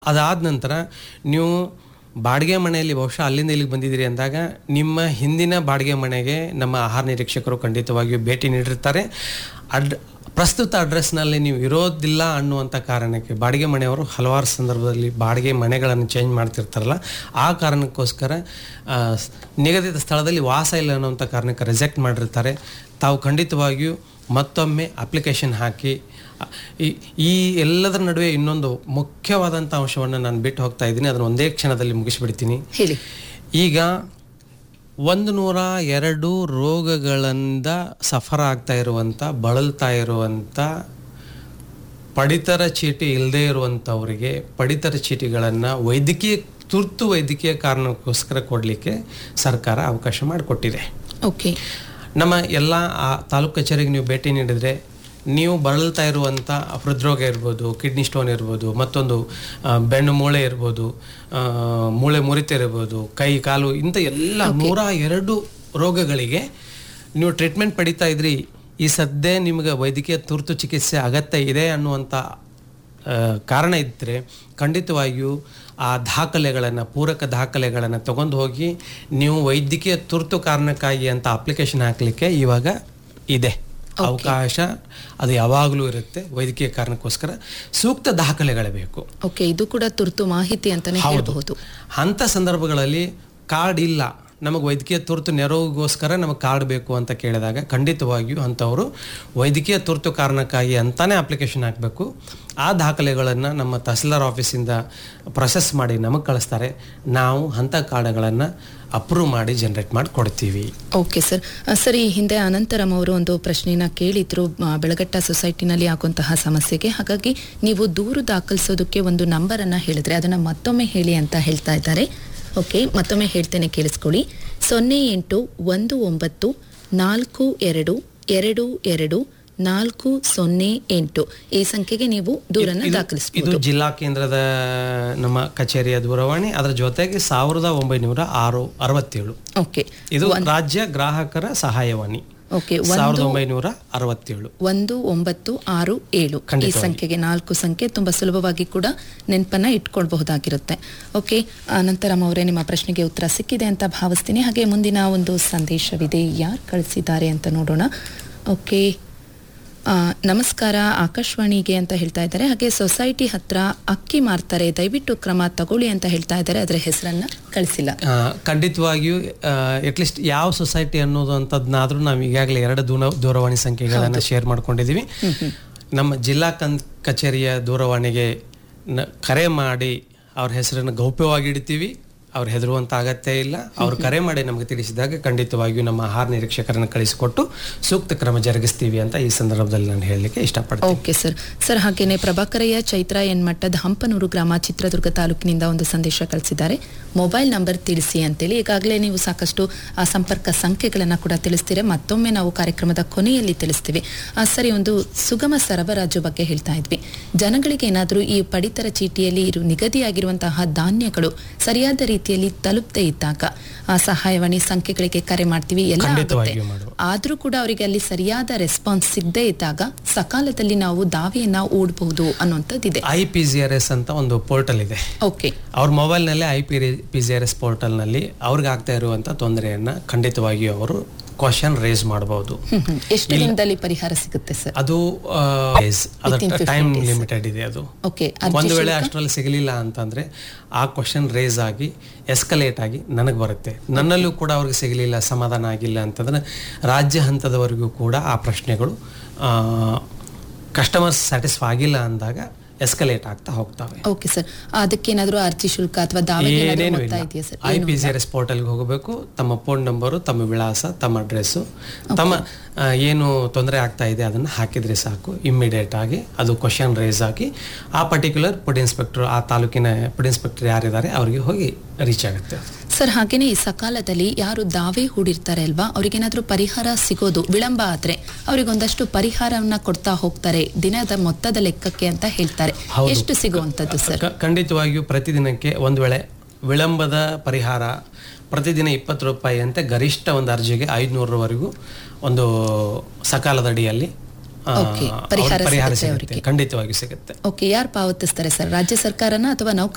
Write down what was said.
ಅದಾದ ನಂತರ ನೀವು ಬಾಡಿಗೆ ಮನೆಯಲ್ಲಿ ಬಹುಶಃ ಅಲ್ಲಿಂದ ಇಲ್ಲಿಗೆ ಬಂದಿದ್ದೀರಿ ಅಂದಾಗ ನಿಮ್ಮ ಹಿಂದಿನ ಬಾಡಿಗೆ ಮನೆಗೆ ನಮ್ಮ ಆಹಾರ ನಿರೀಕ್ಷಕರು ಖಂಡಿತವಾಗಿಯೂ ಭೇಟಿ ನೀಡಿರ್ತಾರೆ ಅಡ್ ಪ್ರಸ್ತುತ ಅಡ್ರೆಸ್ನಲ್ಲಿ ನೀವು ಇರೋದಿಲ್ಲ ಅನ್ನುವಂಥ ಕಾರಣಕ್ಕೆ ಬಾಡಿಗೆ ಮನೆಯವರು ಹಲವಾರು ಸಂದರ್ಭದಲ್ಲಿ ಬಾಡಿಗೆ ಮನೆಗಳನ್ನು ಚೇಂಜ್ ಮಾಡ್ತಿರ್ತಾರಲ್ಲ ಆ ಕಾರಣಕ್ಕೋಸ್ಕರ ಆ, ಸ್- ನಿಗದಿತ ಸ್ಥಳದಲ್ಲಿ ವಾಸ ಇಲ್ಲ ಅನ್ನುವಂಥ ಕಾರಣಕ್ಕೆ ರಿಜೆಕ್ಟ್ ಮಾಡಿರ್ತಾರೆ ತಾವು ಖಂಡಿತವಾಗಿಯೂ ಮತ್ತೊಮ್ಮೆ ಅಪ್ಲಿಕೇಶನ್ ಹಾಕಿ ಅ, ಈ ಈ ಎಲ್ಲದರ ನಡುವೆ ಇನ್ನೊಂದು ಮುಖ್ಯವಾದಂಥ ಅಂಶವನ್ನು ನಾನು ಬಿಟ್ಟು ಹೋಗ್ತಾ ಇದ್ದೀನಿ ಅದನ್ನು ಒಂದೇ ಕ್ಷಣದಲ್ಲಿ ಮುಗಿಸಿಬಿಡ್ತೀನಿ ಹೇಳಿ ಈಗ ಒಂದು ನೂರ ಎರಡು ರೋಗಗಳಿಂದ ಸಫರ್ ಆಗ್ತಾ ಇರುವಂಥ ಬಳಲ್ತಾ ಇರುವಂಥ ಪಡಿತರ ಚೀಟಿ ಇಲ್ಲದೆ ಇರುವಂಥವರಿಗೆ ಪಡಿತರ ಚೀಟಿಗಳನ್ನು ವೈದ್ಯಕೀಯ ತುರ್ತು ವೈದ್ಯಕೀಯ ಕಾರಣಕ್ಕೋಸ್ಕರ ಕೊಡಲಿಕ್ಕೆ ಸರ್ಕಾರ ಅವಕಾಶ ಮಾಡಿಕೊಟ್ಟಿದೆ ಓಕೆ ನಮ್ಮ ಎಲ್ಲ ಆ ತಾಲೂಕು ಕಚೇರಿಗೆ ನೀವು ಭೇಟಿ ನೀಡಿದರೆ ನೀವು ಬಳಲ್ತಾ ಇರುವಂಥ ಹೃದ್ರೋಗ ಇರ್ಬೋದು ಕಿಡ್ನಿ ಸ್ಟೋನ್ ಇರ್ಬೋದು ಮತ್ತೊಂದು ಆ, ಬೆನ್ನು ಮೂಳೆ ಇರ್ಬೋದು ಆ, ಮೂಳೆ ಮುರಿತ ಇರ್ಬೋದು ಕೈ ಕಾಲು ಇಂಥ ಎಲ್ಲ ನೂರ ಎರಡು ರೋಗಗಳಿಗೆ ನೀವು ಟ್ರೀಟ್ಮೆಂಟ್ ಪಡಿತಾ ಇದ್ರಿ ಈ ಸದ್ಯ ನಿಮಗೆ ವೈದ್ಯಕೀಯ ತುರ್ತು ಚಿಕಿತ್ಸೆ ಅಗತ್ಯ ಇದೆ ಅನ್ನುವಂಥ ಆ, ಕಾರಣ ಇದ್ದರೆ ಖಂಡಿತವಾಗಿಯೂ ಆ ದಾಖಲೆಗಳನ್ನು ಪೂರಕ ದಾಖಲೆಗಳನ್ನು ತಗೊಂಡು ಹೋಗಿ ನೀವು ವೈದ್ಯಕೀಯ ತುರ್ತು ಕಾರಣಕ್ಕಾಗಿ ಅಂತ ಅಪ್ಲಿಕೇಶನ್ ಹಾಕಲಿಕ್ಕೆ ಇವಾಗ ಇದೆ ಅವಕಾಶ ಅದು ಯಾವಾಗಲೂ ಇರುತ್ತೆ ವೈದ್ಯಕೀಯ ಕಾರಣಕ್ಕೋಸ್ಕರ ಸೂಕ್ತ ದಾಖಲೆಗಳು ಬೇಕು ಓಕೆ ಇದು ಕೂಡ ತುರ್ತು ಮಾಹಿತಿ ಅಂತಾನೆ ಹೇಳಬಹುದು ಅಂಥ ಸಂದರ್ಭಗಳಲ್ಲಿ ಕಾರ್ಡ್ ಇಲ್ಲ ನಮಗೆ ವೈದ್ಯಕೀಯ ತುರ್ತು ನೆರವಿಗೋಸ್ಕರ ನಮಗೆ ಕಾರ್ಡ್ ಬೇಕು ಅಂತ ಕೇಳಿದಾಗ ಖಂಡಿತವಾಗಿಯೂ ಅಂಥವರು ವೈದ್ಯಕೀಯ ತುರ್ತು ಕಾರಣಕ್ಕಾಗಿ ಅಂತಾನೆ ಅಪ್ಲಿಕೇಶನ್ ಹಾಕಬೇಕು ಆ ದಾಖಲೆಗಳನ್ನು ನಮ್ಮ ತಹಸೀಲ್ದಾರ್ ಆಫೀಸಿಂದ ಪ್ರೊಸೆಸ್ ಮಾಡಿ ನಮಗೆ ಕಳಿಸ್ತಾರೆ ನಾವು ಅಂಥ ಕಾರ್ಡ್ಗಳನ್ನು ಅಪ್ರೂವ್ ಮಾಡಿ ಜನ್ರೇಟ್ ಮಾಡಿ ಕೊಡ್ತೀವಿ ಓಕೆ ಸರ್ ಆ, ಸರ್ ಈ ಹಿಂದೆ ಅನಂತರಂ ಅವರು ಒಂದು ಪ್ರಶ್ನೆನ ಕೇಳಿದ್ರು ಆ, ಬೆಳಗಟ್ಟ ಸೊಸೈಟಿನಲ್ಲಿ ಆಗುವಂತಹ ಸಮಸ್ಯೆಗೆ ಹಾಗಾಗಿ ನೀವು ದೂರು ದಾಖಲಿಸೋದಕ್ಕೆ ಒಂದು ನಂಬರನ್ನು ಹೇಳಿದ್ರೆ ಅದನ್ನು ಮತ್ತೊಮ್ಮೆ ಹೇಳಿ ಅಂತ ಹೇಳ್ತಾ ಇದ್ದಾರೆ ಓಕೆ ಮತ್ತೊಮ್ಮೆ ಹೇಳ್ತೇನೆ ಕೇಳಿಸ್ಕೊಳ್ಳಿ ಸೊನ್ನೆ ಎಂಟು ಒಂದು ಒಂಬತ್ತು ನಾಲ್ಕು ಎರಡು ಎರಡು ಎರಡು ನಾಲ್ಕು ಸೊನ್ನೆ ಎಂಟು ಈ ಸಂಖ್ಯೆಗೆ ನೀವು ದೂರನ್ನ ಇದು ದಾಖಲಿಸಬಹುದು ಜಿಲ್ಲಾ ಕೇಂದ್ರದ ನಮ್ಮ ಕಚೇರಿಯ ದೂರವಾಣಿ ಅದರ ಜೊತೆಗೆ ಸಾವಿರದ ಒಂಬೈನೂರ ಆರು ಅರವತ್ತೇಳು ಓಕೆ ಇದು ರಾಜ್ಯ ಗ್ರಾಹಕರ ಸಹಾಯವಾಣಿ ಓಕೆ ಸಾವಿರದ ಒಂಬೈನೂರ ಅರವತ್ತೇಳು ಒಂದು ಒಂಬತ್ತು ಆರು ಏಳು ಈ ಸಂಖ್ಯೆಗೆ ನಾಲ್ಕು ಸಂಖ್ಯೆ ತುಂಬಾ ಸುಲಭವಾಗಿ ಕೂಡ ನೆನಪನ್ನ ಇಟ್ಕೊಳ್ಬಹುದಾಗಿರುತ್ತೆ ಓಕೆ ಅನಂತರಂ ಅವರೇ ನಿಮ್ಮ ಪ್ರಶ್ನೆಗೆ ಉತ್ತರ ಸಿಕ್ಕಿದೆ ಅಂತ ಭಾವಿಸ್ತೀನಿ ಹಾಗೆ ಮುಂದಿನ ಒಂದು ಸಂದೇಶವಿದೆ ಯಾರು ಕಳಿಸಿದ್ದಾರೆ ಅಂತ ನೋಡೋಣ ಓಕೆ ಆ, ನಮಸ್ಕಾರ ಆಕಾಶವಾಣಿಗೆ ಅಂತ ಹೇಳ್ತಾ ಇದ್ದಾರೆ ಹಾಗೆ ಸೊಸೈಟಿ ಹತ್ರ ಅಕ್ಕಿ ಮಾರ್ತಾರೆ ದಯವಿಟ್ಟು ಕ್ರಮ ತಗೊಳ್ಳಿ ಅಂತ ಹೇಳ್ತಾ ಇದ್ದಾರೆ ಅದರ ಹೆಸರನ್ನ ಕಳಿಸಿಲ್ಲ ಆ, ಖಂಡಿತವಾಗಿಯೂ ಅಟ್ಲೀಸ್ಟ್ ಯಾವ ಸೊಸೈಟಿ ಅನ್ನೋದು ಅಂತದ್ನಾದ್ರೂ ನಾವು ಈಗಾಗಲೇ ಎರಡು ದೂರ ದೂರವಾಣಿ ಸಂಖ್ಯೆಗಳನ್ನು ಶೇರ್ ಮಾಡ್ಕೊಂಡಿದ್ದೀವಿ ನಮ್ಮ ಜಿಲ್ಲಾ ಕನ್ ಕಚೇರಿಯ ದೂರವಾಣಿಗೆ ನ- ಕರೆ ಮಾಡಿ ಅವ್ರ ಹೆಸರನ್ನು ಗೌಪ್ಯವಾಗಿ ಇಡ್ತೀವಿ ಅವ್ರು ಹೆದರುವಂತ ಅಗತ್ಯ ಇಲ್ಲ ಅವ್ರು ಕರೆ ಮಾಡಿ ನಮಗೆ ತಿಳಿಸಿದಾಗ ಖಂಡಿತವಾಗಿಯೂ ನಮ್ಮ ಆಹಾರ ನಿರೀಕ್ಷಕರನ್ನು ಕಳಿಸಿಕೊಟ್ಟು ಸೂಕ್ತ ಕ್ರಮ ಜರುಗಿಸ್ತೀವಿ ಅಂತ ಈ ಸಂದರ್ಭದಲ್ಲಿ ನಾನು ಹೇಳಲಿಕ್ಕೆ ಇಷ್ಟಪಡ್ತೀನಿ ಓಕೆ ಸರ್ ಸರ್ ಹಾಗೇನೆ ಪ್ರಭಾಕರಯ್ಯ ಚೈತ್ರ ಎನ್ ಮಟ್ಟದ ಹಂಪನೂರು ಗ್ರಾಮ ಚಿತ್ರದುರ್ಗ ತಾಲೂಕಿನಿಂದ ಒಂದು ಸಂದೇಶ ಕಳಿಸಿದ್ದಾರೆ ಮೊಬೈಲ್ ನಂಬರ್ ತಿಳಿಸಿ ಅಂತೇಳಿ ಈಗಾಗಲೇ ನೀವು ಸಾಕಷ್ಟು ಆ ಸಂಪರ್ಕ ಸಂಖ್ಯೆಗಳನ್ನು ಕೂಡ ತಿಳಿಸ್ತೀರಾ ಮತ್ತೊಮ್ಮೆ ನಾವು ಕಾರ್ಯಕ್ರಮದ ಕೊನೆಯಲ್ಲಿ ತಿಳಿಸ್ತೀವಿ ಆ, ಸರಿ ಒಂದು ಸುಗಮ ಸರಬರಾಜು ಬಗ್ಗೆ ಹೇಳ್ತಾ ಇದ್ವಿ ಜನಗಳಿಗೆ ಏನಾದರೂ ಈ ಪಡಿತರ ಚೀಟಿಯಲ್ಲಿ ಇರು ನಿಗದಿಯಾಗಿರುವಂತಹ ಧಾನ್ಯಗಳು ಸರಿಯಾದ ರೀತಿಯಲ್ಲಿ ತಲುಪದೇ ಇದ್ದಾಗ ಆ ಸಹಾಯವಾಣಿ ಸಂಖ್ಯೆಗಳಿಗೆ ಕರೆ ಮಾಡ್ತೀವಿ ಎಲ್ಲ ಆಗುತ್ತೆ ಖಂಡಿತವಾಗಿಯೂ ಮಾಡುವ ಆದ್ರೂ ಕೂಡ ಅವರಿಗೆ ಅಲ್ಲಿ ಸರಿಯಾದ ರೆಸ್ಪಾನ್ಸ್ ಸಿಗದೇ ಇದ್ದಾಗ ಸಕಾಲದಲ್ಲಿ ನಾವು ದಾವೆಯನ್ನ ಓಡಬಹುದು ಅನ್ನುವಂಥದ್ದಿದೆ I P G R S ಅಂತ ಒಂದು ಪೋರ್ಟಲ್ ಇದೆ ಓಕೆ ಅವ್ರ ಮೊಬೈಲ್ನಲ್ಲಿ I P P G R S ಪೋರ್ಟಲ್ನಲ್ಲಿ ಅವ್ರಿಗೆ ಆಗ್ತಾ ಇರುವಂಥ ತೊಂದರೆಯನ್ನು ಖಂಡಿತವಾಗಿಯೂ ಅವರು ಕ್ವಶನ್ ರೇಸ್ ಮಾಡಬಹುದು ಹ್ಮ್ ಹ್ಮ್. ಎಷ್ಟು ದಿನದಲ್ಲಿ ಪರಿಹಾರ ಸಿಗುತ್ತೆ ಸರ್ ಅದು ಆ, days, ಅದರ ಟೈಮ್ ಲಿಮಿಟೆಡ್ ಇದೆ ಅದು ಓಕೆ ಒಂದು ವೇಳೆ ಅಷ್ಟರಲ್ಲಿ ಸಿಗಲಿಲ್ಲ ಅಂತಂದ್ರೆ ಆ ಕ್ವಶನ್ ರೇಸ್ ಆಗಿ ಎಸ್ಕಲೇಟ್ ಆಗಿ ನನಗೆ ಬರುತ್ತೆ ನನ್ನಲ್ಲೂ ಕೂಡ ಅವ್ರಿಗೆ ಸಿಗಲಿಲ್ಲ ಸಮಾಧಾನ ಆಗಿಲ್ಲ ಅಂತಂದ್ರೆ ರಾಜ್ಯ ಹಂತದವರೆಗೂ ಕೂಡ ಆ ಪ್ರಶ್ನೆಗಳು ಕಸ್ಟಮರ್ಸ್ ಸ್ಯಾಟಿಸ್ಫೈ ಆಗಿಲ್ಲ ಅಂದಾಗ ಎಸ್ಕಲೇಟ್ ಆಗ್ತಾ ಹೋಗ್ತವೆ ಓಕೆ ಸರ್ ಅದಕ್ಕೇನಾದ್ರೂ ಅರ್ಜಿ ಶುಲ್ಕ ಅಥವಾ ದಾವೆ ಏನೇನು ಮೊತ್ತ ಇಲ್ಲ ಇದೆಯಾ sir I P C R S ಪೋರ್ಟಲ್ಗೆ ಹೋಗಬೇಕು ತಮ್ಮ ಫೋನ್ ನಂಬರು ತಮ್ಮ ವಿಳಾಸ ತಮ್ಮ ಅಡ್ರೆಸ್ಸು ತಮ್ಮ ಆ, ಏನು ತೊಂದರೆ ಆಗ್ತಾ ಇದೆ ಅದನ್ನು ಹಾಕಿದ್ರೆ ಸಾಕು ಇಮ್ಮಿಡಿಯೇಟ್ ಆಗಿ ಅದು ಕ್ವಶನ್ ರೇಸ್ ಆಗಿ ಆ ಪರ್ಟಿಕ್ಯುಲರ್ ಫುಡ್ ಇನ್ಸ್ಪೆಕ್ಟರ್ ಆ ತಾಲೂಕಿನ ಫುಡ್ ಇನ್ಸ್ಪೆಕ್ಟರ್ ಯಾರಿದ್ದಾರೆ ಅವರಿಗೆ ಹೋಗಿ ರೀಚ್ ಆಗುತ್ತೆ ಸರ್ ಹಾಗೇನೆ ಈ ಸಕಾಲದಲ್ಲಿ ಯಾರು ದಾವೆ ಹೂಡಿರ್ತಾರೆ ಅಲ್ವಾ ಅವ್ರಿಗೇನಾದ್ರೂ ಪರಿಹಾರ ಸಿಗೋದು ವಿಳಂಬ ಆದ್ರೆ ಅವ್ರಿಗೊಂದಷ್ಟು ಪರಿಹಾರವನ್ನ ಕೊಡ್ತಾ ಹೋಗ್ತಾರೆ ದಿನದ ಮೊತ್ತದ ಲೆಕ್ಕಕ್ಕೆ ಅಂತ ಹೇಳ್ತಾರೆ ಹೌದು. ಎಷ್ಟು ಸಿಗುವಂತದ್ದು ಸರ್ ಕ- ಖಂಡಿತವಾಗಿಯೂ ಪ್ರತಿದಿನಕ್ಕೆ ಒಂದು ವೇಳೆ ವಿಳಂಬದ ಪರಿಹಾರ ಪ್ರತಿದಿನ ಇಪ್ಪತ್ತು ರೂಪಾಯಿ ಅಂತೆ ಗರಿಷ್ಠ ಒಂದು ಅರ್ಜಿಗೆ ಐದುನೂರವರೆಗೂ ಒಂದು ಸಕಾಲದ ಅಡಿಯಲ್ಲಿ ಆ, Okay. ಅವ್ರಿಗೆ ಪರಿಹಾರ ಪರಿಹಾರ ಸಿಗುತ್ತೆ ಸಿಗುತ್ತೆ ಖಂಡಿತವಾಗಿಯೂ ಸಿಗುತ್ತೆ ಓಕೆ ಯಾರು ಪಾವತಿಸ್ತಾರೆ ಸರ್ ರಾಜ್ಯ ಸರ್ಕಾರನ ಅಥವಾ ನೌಕರ